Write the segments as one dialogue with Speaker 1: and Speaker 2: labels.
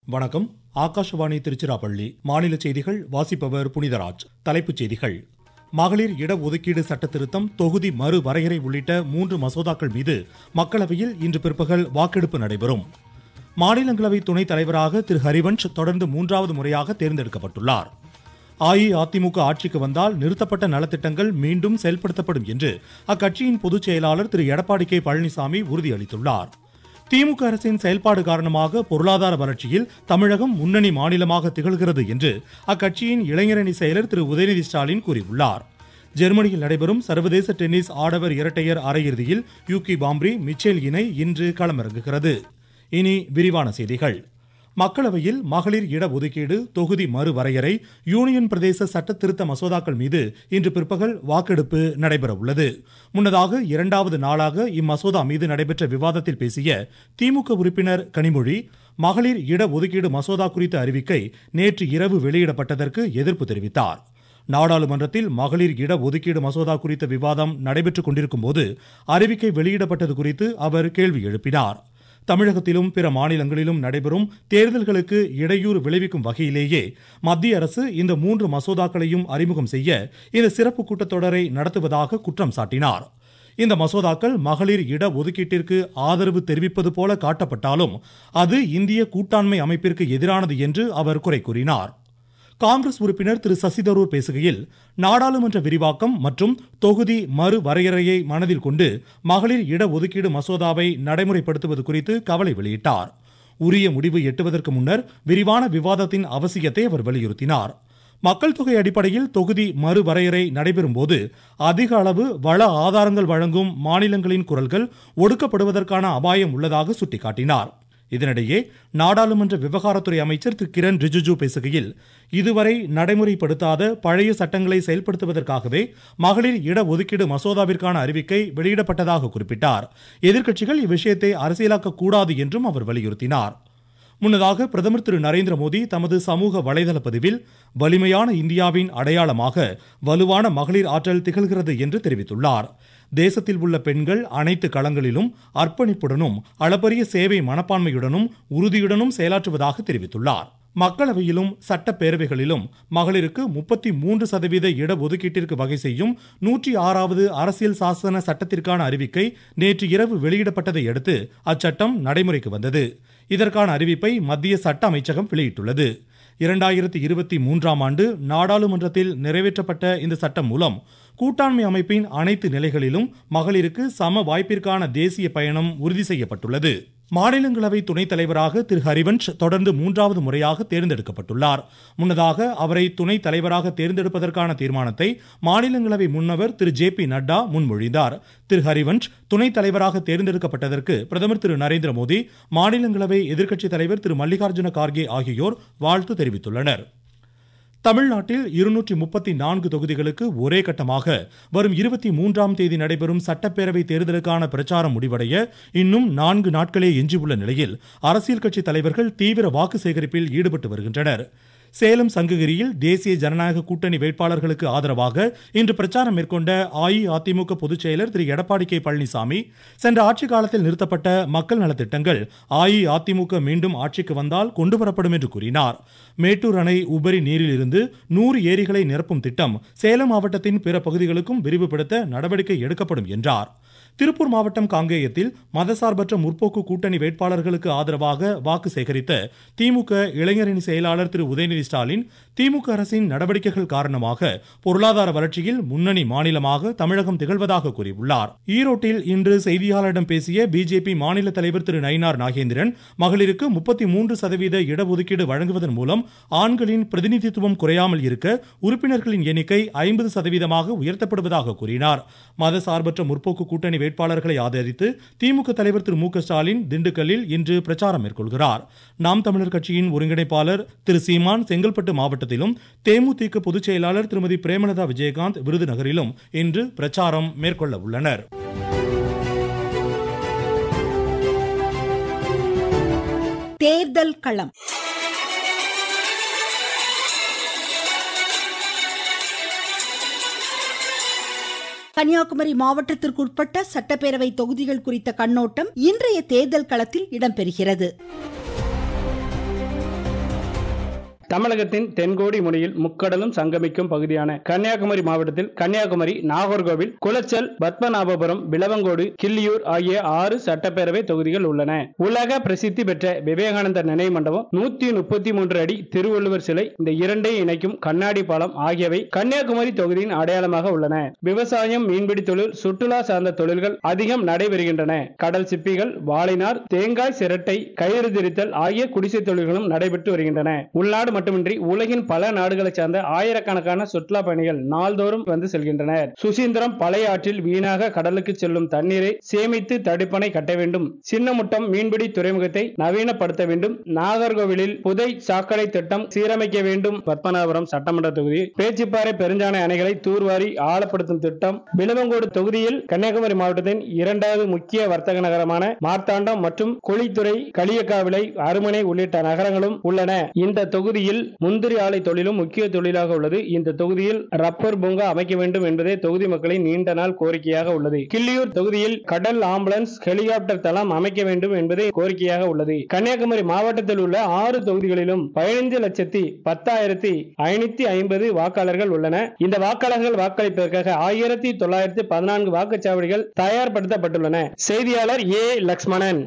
Speaker 1: வணக்கம் ஆகாஷவாணி திருச்சிராப்பள்ளி மாநில செய்திகள் வாசிப்பவர் புனிதராஜ் தலைப்புச் செய்திகள் மகளிர் இடஒதுக்கீடு சட்ட திருத்தம் தொகுதி மறு வரையறை உள்ளிட்ட மூன்று மசோதாக்கள் மீது மக்களவையில் இன்று பிற்பகல் வாக்கெடுப்பு நடைபெறும் மாநிலங்களவை துணைத் தலைவராக திரு ஹரிவன்ஷ் தொடர்ந்து மூன்றாவது முறையாக தேர்ந்தெடுக்கப்பட்டுள்ளார் அஇஅதிமுக ஆட்சிக்கு வந்தால் நிறுத்தப்பட்ட நலத்திட்டங்கள் மீண்டும் செயல்படுத்தப்படும் என்று அக்கட்சியின் பொதுச் செயலாளர் திரு எடப்பாடி கே பழனிசாமி உறுதியளித்துள்ளார் திமுக அரசின் செயல்பாடு காரணமாக பொருளாதார வளர்ச்சியில் தமிழகம் முன்னணி மாநிலமாக திகழ்கிறது என்று அக்கட்சியின் இளைஞரணி செயலர் திரு உதயநிதி ஸ்டாலின் கூறியுள்ளார் ஜெர்மனியில் நடைபெறும் சர்வதேச டென்னிஸ் ஆடவர் இரட்டையர் அரையிறுதியில் யூகி பாம்ப்ரி மிச்சேல் இணை இன்று களமிறங்குகிறது இனி விரிவான செய்திகள் மக்களவையில் மகளிர் இடஒதுக்கீடு தொகுதி மறுவரையறை யூனியன் பிரதேச சட்ட திருத்த மசோதாக்கள் மீது இன்று பிற்பகல் வாக்கெடுப்பு நடைபெற உள்ளது முன்னதாக இரண்டாவது நாளாக இம்மசோதா மீது நடைபெற்ற விவாதத்தில் பேசிய திமுக உறுப்பினர் கனிமொழி மகளிர் இடஒதுக்கீடு மசோதா குறித்த அறிவிக்கை நேற்று இரவு வெளியிடப்பட்டதற்கு எதிர்ப்பு தெரிவித்தார் நாடாளுமன்றத்தில் மகளிர் இடஒதுக்கீடு மசோதா குறித்த விவாதம் நடைபெற்றுக் கொண்டிருக்கும் போது அறிவிக்கை வெளியிடப்பட்டது குறித்து அவர் கேள்வி எழுப்பினார் தமிழகத்திலும் பிற மாநிலங்களிலும் நடைபெறும் தேர்தல்களுக்கு இடையூறு விளைவிக்கும் வகையிலேயே மத்திய அரசு இந்த மூன்று மசோதாக்களையும் அறிமுகம் செய்ய இந்த சிறப்பு கூட்டத்தொடரை நடத்துவதாக குற்றம் சாட்டினார் இந்த மசோதாக்கள் மகளிர் இட ஒதுக்கீட்டிற்கு ஆதரவு தெரிவிப்பது போல காட்டப்பட்டாலும் அது இந்திய கூட்டாண்மை அமைப்பிற்கு எதிரானது என்று அவர் குறை கூறினார் காங்கிரஸ் உறுப்பினர் திரு சசிதரூர் பேசுகையில் நாடாளுமன்ற விரிவாக்கம் மற்றும் தொகுதி மறு வரையறையை மனதில் கொண்டு மகளிர் இடஒதுக்கீடு மசோதாவை நடைமுறைப்படுத்துவது குறித்து கவலை வெளியிட்டார் உரிய முடிவு எட்டுவதற்கு முன்னர் விரிவான விவாதத்தின் அவசியத்தை அவர் வலியுறுத்தினார் மக்கள் தொகை அடிப்படையில் தொகுதி மறுவரையறை நடைபெறும் போது அதிக அளவு வள ஆதாரங்கள் வழங்கும் மாநிலங்களின் குரல்கள் ஒடுக்கப்படுவதற்கான அபாயம் உள்ளதாக சுட்டிக்காட்டினார் இதனிடையே நாடாளுமன்ற விவகாரத்துறை அமைச்சர் திரு கிரண் ரிஜிஜு பேசுகையில் இதுவரை நடைமுறைப்படுத்தாத பழைய சட்டங்களை செயல்படுத்துவதற்காகவே மகளிர் இடஒதுக்கீடு மசோதாவிற்கான அறிவிக்கை வெளியிடப்பட்டதாக குறிப்பிட்டார் எதிர்க்கட்சிகள் இவ்விஷயத்தை அரசியலாக்க கூடாது என்றும் அவர் வலியுறுத்தினார் முன்னதாக பிரதமர் திரு நரேந்திர மோடி தமது சமூக வலைதள பதிவில் வலிமையான இந்தியாவின் அடையாளமாக வலுவான மகளிர் ஆற்றல் திகழ்கிறது என்று தெரிவித்துள்ளார் தேசத்தில் உள்ள பெண்கள் அனைத்து களங்களிலும் அர்ப்பணிப்புடனும் அளப்பரிய சேவை மனப்பான்மையுடனும் உறுதியுடனும் செயலாற்றுவதாக தெரிவித்துள்ளார் மக்களவையிலும் சட்டப்பேரவைகளிலும் மகளிருக்கு முப்பத்தி மூன்று சதவீத இடஒதுக்கீட்டிற்கு வகை செய்யும் நூற்றி ஆறாவது அரசியல் சாசன சட்டத்திற்கான அறிவிக்கை நேற்று இரவு வெளியிடப்பட்டதை அடுத்து அச்சட்டம் நடைமுறைக்கு வந்தது இதற்கான அறிவிப்பை மத்திய சட்ட அமைச்சகம் வெளியிட்டுள்ளது இரண்டாயிரத்தி இருபத்தி மூன்றாம் ஆண்டு நாடாளுமன்றத்தில் நிறைவேற்றப்பட்ட இந்த சட்டம் மூலம் கூட்டாண்மை அமைப்பின் அனைத்து நிலைகளிலும் மகளிருக்கு சம வாய்ப்பிற்கான தேசிய பயணம் உறுதி செய்யப்பட்டுள்ளது மாநிலங்களவை துணைத் தலைவராக திரு ஹரிவன்ஷ் தொடர்ந்து மூன்றாவது முறையாக தேர்ந்தெடுக்கப்பட்டுள்ளார் முன்னதாக அவரை துணைத் தலைவராக தேர்ந்தெடுப்பதற்கான தீர்மானத்தை மாநிலங்களவை முன்னவர் திரு ஜே பி நட்டா முன்மொழிந்தார் திரு ஹரிவன்ஷ் துணைத் தலைவராக தேர்ந்தெடுக்கப்பட்டதற்கு பிரதமர் திரு நரேந்திர மோடி மாநிலங்களவை எதிர்க்கட்சித் தலைவர் திரு மல்லிகார்ஜுன கார்கே ஆகியோர் வாழ்த்து தெரிவித்துள்ளனர் தமிழ்நாட்டில் இருநூற்றி முப்பத்தி நான்கு தொகுதிகளுக்கு ஒரே கட்டமாக வரும் இருபத்தி மூன்றாம் தேதி நடைபெறும் சட்டப்பேரவை தேர்தலுக்கான பிரச்சாரம் முடிவடைய இன்னும் நான்கு நாட்களே எஞ்சியுள்ள நிலையில் அரசியல் கட்சி தலைவர்கள் தீவிர வாக்கு சேகரிப்பில் ஈடுபட்டு வருகின்றனர் சேலம் சங்ககிரியில் தேசிய ஜனநாயக கூட்டணி வேட்பாளர்களுக்கு ஆதரவாக இன்று பிரச்சாரம் மேற்கொண்ட அஇஅதிமுக பொதுச் செயலர் திரு எடப்பாடி கே பழனிசாமி சென்ற ஆட்சி காலத்தில் நிறுத்தப்பட்ட மக்கள் நலத்திட்டங்கள் அஇஅதிமுக மீண்டும் ஆட்சிக்கு வந்தால் கொண்டுவரப்படும் என்று கூறினார் மேட்டூர் அணை உபரி நீரில் இருந்து நூறு ஏரிகளை நிரப்பும் திட்டம் சேலம் மாவட்டத்தின் பிற பகுதிகளுக்கும் விரிவுபடுத்த நடவடிக்கை எடுக்கப்படும் என்றார் திருப்பூர் மாவட்டம் காங்கேயத்தில் மதசார்பற்ற முற்போக்கு கூட்டணி வேட்பாளர்களுக்கு ஆதரவாக வாக்கு சேகரித்த திமுக இளைஞரணி செயலாளர் திரு உதயநிதி ஸ்டாலின் திமுக அரசின் நடவடிக்கைகள் காரணமாக பொருளாதார வளர்ச்சியில் முன்னணி மாநிலமாக தமிழகம் திகழ்வதாக கூறியுள்ளார் ஈரோட்டில் இன்று செய்தியாளரிடம் பேசிய பிஜேபி மாநில தலைவர் திரு நயினார் நாகேந்திரன் மகளிருக்கு முப்பத்தி மூன்று சதவீத இடஒதுக்கீடு வழங்குவதன் மூலம் ஆண்களின் பிரதிநிதித்துவம் குறையாமல் இருக்க உறுப்பினர்களின் எண்ணிக்கை ஐம்பது சதவீதமாக உயர்த்தப்படுவதாக கூறினார் மதசார்பற்ற முற்போக்கு கூட்டணி வேட்பாளர்களை ஆதரித்து திமுக தலைவர் திரு மு க ஸ்டாலின் திண்டுக்கல்லில் இன்று பிரச்சாரம் மேற்கொள்கிறார் நாம் தமிழர் கட்சியின் ஒருங்கிணைப்பாளர் திரு சீமான் செங்கல்பட்டு மாவட்டத்திலும் தேமுதிக பொதுச் செயலாளர் திருமதி பிரேமலதா விஜயகாந்த் விருதுநகரிலும் இன்று பிரச்சாரம் மேற்கொள்ள உள்ளனர்
Speaker 2: தேர்தல் களம் கன்னியாகுமரி மாவட்டத்திற்குட்பட்ட சட்டப்பேரவை தொகுதிகள் குறித்த கண்ணோட்டம் இன்றைய தேர்தல் களத்தில் இடம்பெறுகிறது
Speaker 3: தமிழகத்தின் தென்கோடி முனையில் முக்கடலும் சங்கமிக்கும் பகுதியான கன்னியாகுமரி மாவட்டத்தில் கன்னியாகுமரி நாகர்கோவில் குளச்சல் பத்மநாபபுரம் விளவங்கோடு கிள்ளியூர் ஆகிய ஆறு சட்டப்பேரவை தொகுதிகள் உள்ளன உலக பிரசித்தி பெற்ற விவேகானந்தர் நினைவு மண்டபம் நூத்தி முப்பத்தி மூன்று அடி திருவள்ளுவர் சிலை இந்த இரண்டையும் இணைக்கும் கண்ணாடி பாலம் ஆகியவை கன்னியாகுமரி தொகுதியின் அடையாளமாக உள்ளன விவசாயம் மீன்பிடி தொழில் சுற்றுலா சார்ந்த தொழில்கள் அதிகம் நடைபெறுகின்றன கடல் சிப்பிகள் வாழைநார் தேங்காய் சிரட்டை கயிறு திரித்தல் ஆகிய குடிசை தொழில்களும் நடைபெற்று வருகின்றன உள்நாடு மட்டுமின்றி உலகின் பல நாடுகளைச் சார்ந்த ஆயிரக்கணக்கான சுற்றுலா பயணிகள் நாள்தோறும் வந்து செல்கின்றனர் சுசீந்திரம் பழைய ஆற்றில் வீணாக கடலுக்கு செல்லும் தண்ணீரை சேமித்து தடுப்பணை கட்ட வேண்டும் சின்னமுட்டம் மீன்பிடி துறைமுகத்தை நவீனப்படுத்த வேண்டும் நாகர்கோவிலில் புதை சாக்கடை திட்டம் சீரமைக்க வேண்டும் பத்மநாபபுரம் சட்டமன்ற தொகுதி பேச்சிப்பாறை பெருஞ்சானை அணைகளை தூர்வாரி ஆழப்படுத்தும் திட்டம் விளவங்கோடு தொகுதியில் கன்னியாகுமரி மாவட்டத்தின் இரண்டாவது முக்கிய வர்த்தக நகரமான மார்த்தாண்டம் மற்றும் குழித்துறை களியக்காவிளை அருமனை உள்ளிட்ட நகரங்களும் உள்ளன இந்த தொகுதியில் முந்திரி ஆலை தொழிலும் முக்கிய தொழிலாக உள்ளது இந்த தொகுதியில் ரப்பர் பூங்கா அமைக்க வேண்டும் என்பதே தொகுதி மக்களின் நீண்ட நாள் கோரிக்கையாக உள்ளது கிள்ளியூர் தொகுதியில் கடல் ஆம்புலன்ஸ் ஹெலிகாப்டர் தளம் அமைக்க வேண்டும் என்பதே கோரிக்கையாக உள்ளது கன்னியாகுமரி மாவட்டத்தில் உள்ள ஆறு தொகுதிகளிலும் பதினைந்து லட்சத்தி பத்தாயிரத்தி ஐநூத்தி ஐம்பது வாக்காளர்கள் உள்ளன இந்த வாக்காளர்கள் வாக்களிப்பதற்காக ஆயிரத்தி தொள்ளாயிரத்தி பதினான்கு வாக்குச்சாவடிகள் தயார்படுத்தப்பட்டுள்ளன செய்தியாளர் ஏ லக்ஷ்மணன்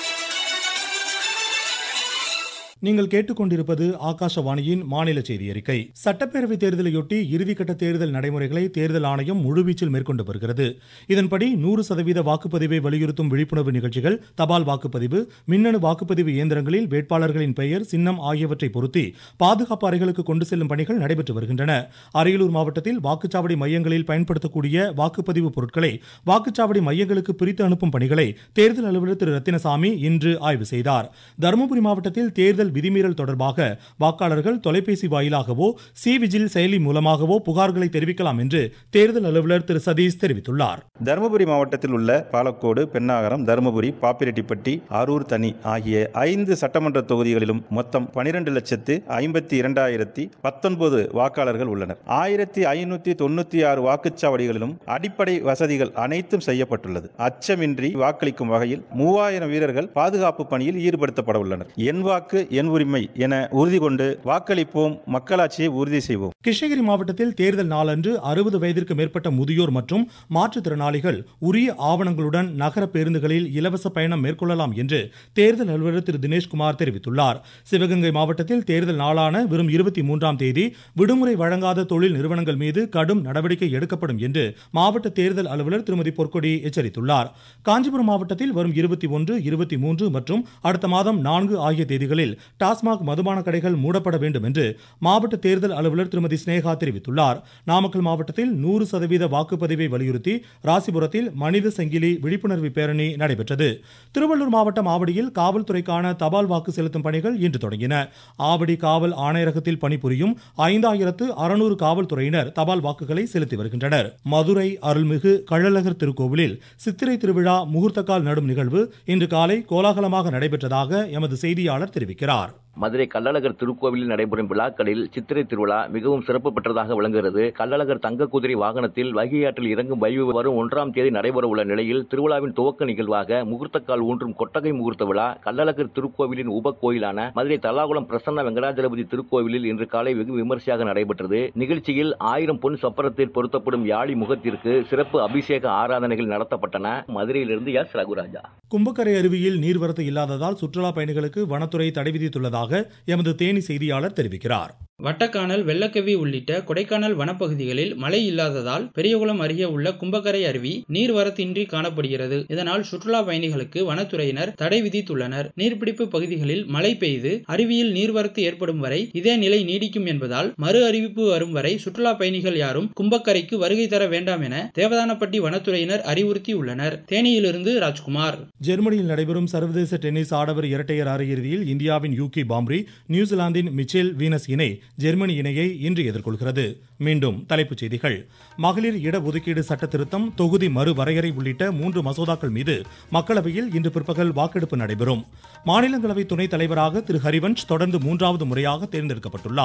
Speaker 1: நீங்கள் கேட்டுக்கொண்டிருப்பது ஆகாஷவாணியின் மாநில செய்தி அறிக்கை சட்டப்பேரவை தேர்தலையொட்டி இறுதிக்கட்ட தேர்தல் நடைமுறைகளை தேர்தல் ஆணையம் முழுவீச்சில் மேற்கொண்டு வருகிறது இதன்படி நூறு சதவீத வாக்குப்பதிவை வலியுறுத்தும் விழிப்புணர்வு நிகழ்ச்சிகள் தபால் வாக்குப்பதிவு மின்னணு வாக்குப்பதிவு இயந்திரங்களில் வேட்பாளர்களின் பெயர் சின்னம் ஆகியவற்றை பொருத்தி பாதுகாப்பு அறைகளுக்கு கொண்டு செல்லும் பணிகள் நடைபெற்று வருகின்றன அரியலூர் மாவட்டத்தில் வாக்குச்சாவடி மையங்களில் பயன்படுத்தக்கூடிய வாக்குப்பதிவு பொருட்களை வாக்குச்சாவடி மையங்களுக்கு பிரித்து அனுப்பும் பணிகளை தேர்தல் அலுவலர் திரு ரத்தினசாமி இன்று ஆய்வு செய்தார் தருமபுரி மாவட்டத்தில் தேர்தல் விதிமீறல் தொடர்பாக வாக்காளர்கள் தொலைபேசி வாயிலாகவோ சி விஜில் செயலி மூலமாகவோ புகார்களை தெரிவிக்கலாம் என்று தேர்தல் அலுவலர் திரு சதீஷ் தெரிவித்துள்ளார்
Speaker 4: தருமபுரி மாவட்டத்தில் உள்ள பாலக்கோடு பெண்ணாகரம் தருமபுரி பாப்பிரெட்டிப்பட்டி அரூர் தனி ஆகிய ஐந்து சட்டமன்ற தொகுதிகளிலும் மொத்தம் பனிரெண்டு லட்சத்து ஐம்பத்தி இரண்டாயிரத்தி பத்தொன்பது வாக்காளர்கள் உள்ளனர் ஆயிரத்தி ஐநூத்தி தொண்ணூத்தி ஆறு வாக்குச்சாவடிகளிலும் அடிப்படை வசதிகள் அனைத்தும் செய்யப்பட்டுள்ளது அச்சமின்றி வாக்களிக்கும் வகையில் மூவாயிரம் வீரர்கள் பாதுகாப்பு பணியில் ஈடுபடுத்தப்பட உள்ளனர் என் வாக்கு என் உரிமை என உறுதி கொண்டு வாக்களிப்போம் மக்களாட்சியை உறுதி செய்வோம்
Speaker 1: கிருஷ்ணகிரி மாவட்டத்தில் தேர்தல் நாளன்று அறுபது வயதிற்கு மேற்பட்ட முதியோர் மற்றும் மாற்றுத்திறனாளிகள் உரிய ஆவணங்களுடன் நகர பேருந்துகளில் இலவச பயணம் மேற்கொள்ளலாம் என்று தேர்தல் அலுவலர் திரு தினேஷ்குமார் தெரிவித்துள்ளார் சிவகங்கை மாவட்டத்தில் தேர்தல் நாளான வரும் இருபத்தி மூன்றாம் தேதி விடுமுறை வழங்காத தொழில் நிறுவனங்கள் மீது கடும் நடவடிக்கை எடுக்கப்படும் என்று மாவட்ட தேர்தல் அலுவலர் திருமதி பொற்கொடி எச்சரித்துள்ளார் காஞ்சிபுரம் மாவட்டத்தில் வரும் இருபத்தி ஒன்று இருபத்தி மூன்று மற்றும் அடுத்த மாதம் நான்கு ஆகிய தேதிகளில் டாஸ்மாக் மதுபான கடைகள் மூடப்பட வேண்டும் என்று மாவட்ட தேர்தல் அலுவலர் திருமதி ஸ்னேகா தெரிவித்துள்ளார் நாமக்கல் மாவட்டத்தில் நூறு சதவீத வாக்குப்பதிவை வலியுறுத்தி ராசிபுரத்தில் மனித சங்கிலி விழிப்புணர்வு பேரணி நடைபெற்றது திருவள்ளூர் மாவட்டம் ஆவடியில் காவல்துறைக்கான தபால் வாக்கு செலுத்தும் பணிகள் இன்று தொடங்கின ஆவடி காவல் ஆணையரகத்தில் பணிபுரியும் ஐந்தாயிரத்து அறுநூறு காவல்துறையினர் தபால் வாக்குகளை செலுத்தி வருகின்றனர் மதுரை அருள்மிகு கள்ளழகர் திருக்கோவிலில் சித்திரை திருவிழா முகூர்த்தக்கால் நடும் நிகழ்வு இன்று காலை கோலாகலமாக நடைபெற்றதாக எமது செய்தியாளர் தெரிவிக்கிறார்
Speaker 5: மதுரை கள்ளழகர் திருக்கோவிலில் நடைபெறும் விழாக்களில் சித்திரை திருவிழா மிகவும் சிறப்பு பெற்றதாக விளங்குகிறது கள்ளழகர் தங்க குதிரை வாகனத்தில் வைகையாற்றில் இறங்கும் வைவு வரும் ஒன்றாம் தேதி நடைபெற உள்ள நிலையில் திருவிழாவின் துவக்க நிகழ்வாக முகூர்த்தக்கால் ஊன்றும் கொட்டகை முகூர்த்த விழா கள்ளழகர் திருக்கோவிலின் உப கோயிலான மதுரை தல்லாகுளம் பிரசன்ன வெங்கடாஜலபதி திருக்கோவிலில் இன்று காலை வெகு விமர்சையாக நடைபெற்றது நிகழ்ச்சியில் ஆயிரம் பொன் சொப்பரத்தில் பொருத்தப்படும் யாழி முகத்திற்கு சிறப்பு அபிஷேக ஆராதனைகள் நடத்தப்பட்டன மதுரையிலிருந்து எஸ் ரகுராஜா
Speaker 1: கும்பக்கரை அருவியில் நீர்வரத்து இல்லாததால் சுற்றுலா பயணிகளுக்கு வனத்துறை தடை விதித்துள்ளதாக எமது தேனி செய்தியாளர் தெரிவிக்கிறார்
Speaker 6: வட்டக்கானல் வெள்ளக்கவி உள்ளிட்ட கொடைக்கானல் வனப்பகுதிகளில் மழை இல்லாததால் பெரியகுளம் அருகே உள்ள கும்பக்கரை அருவி நீர்வரத்தின்றி காணப்படுகிறது இதனால் சுற்றுலா பயணிகளுக்கு வனத்துறையினர் தடை விதித்துள்ளனர் நீர்பிடிப்பு பகுதிகளில் மழை பெய்து அருவியில் நீர்வரத்து ஏற்படும் வரை இதே நிலை நீடிக்கும் என்பதால் மறு அறிவிப்பு வரும் வரை சுற்றுலா பயணிகள் யாரும் கும்பக்கரைக்கு வருகை தர வேண்டாம் என தேவதானப்பட்டி வனத்துறையினர் அறிவுறுத்தியுள்ளனர் தேனியிலிருந்து ராஜ்குமார்
Speaker 1: ஜெர்மனியில் நடைபெறும் சர்வதேச டென்னிஸ் ஆடவர் இரட்டையர் அரையிறுதியில் இந்தியாவின் யூகி பாம்ரி நியூசிலாந்தின் மிச்சேல் வீனஸ் இணை ஜெர்மனி இணையை இன்று எதிர்கொள்கிறது மீண்டும் தலைப்புச் செய்திகள் மகளிர் இடஒதுக்கீடு சட்ட திருத்தம் தொகுதி மறுவரையறை உள்ளிட்ட மூன்று மசோதாக்கள் மீது மக்களவையில் இன்று பிற்பகல் வாக்கெடுப்பு நடைபெறும் மாநிலங்களவை துணைத் தலைவராக திரு ஹரிவன்ஷ் தொடர்ந்து மூன்றாவது முறையாக தேர்ந்தெடுக்கப்பட்டுள்ளார்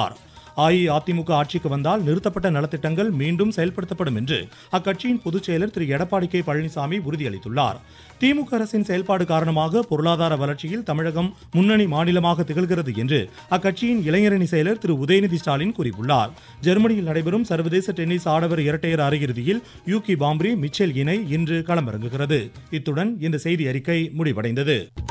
Speaker 1: அஇஅதிமுக ஆட்சிக்கு வந்தால் நிறுத்தப்பட்ட நலத்திட்டங்கள் மீண்டும் செயல்படுத்தப்படும் என்று அக்கட்சியின் பொதுச் செயலர் திரு எடப்பாடி கே பழனிசாமி உறுதியளித்துள்ளார் திமுக அரசின் செயல்பாடு காரணமாக பொருளாதார வளர்ச்சியில் தமிழகம் முன்னணி மாநிலமாக திகழ்கிறது என்று அக்கட்சியின் இளைஞரணி செயலர் திரு உதயநிதி ஸ்டாலின் கூறியுள்ளார் ஜெர்மனியில் நடைபெறும் சர்வதேச டென்னிஸ் ஆடவர் இரட்டையர் அரையிறுதியில் யூகி பாம்ப்ரி மிச்சல் இணை இன்று களமிறங்குகிறது இத்துடன் இந்த செய்தி அறிக்கை முடிவடைந்தது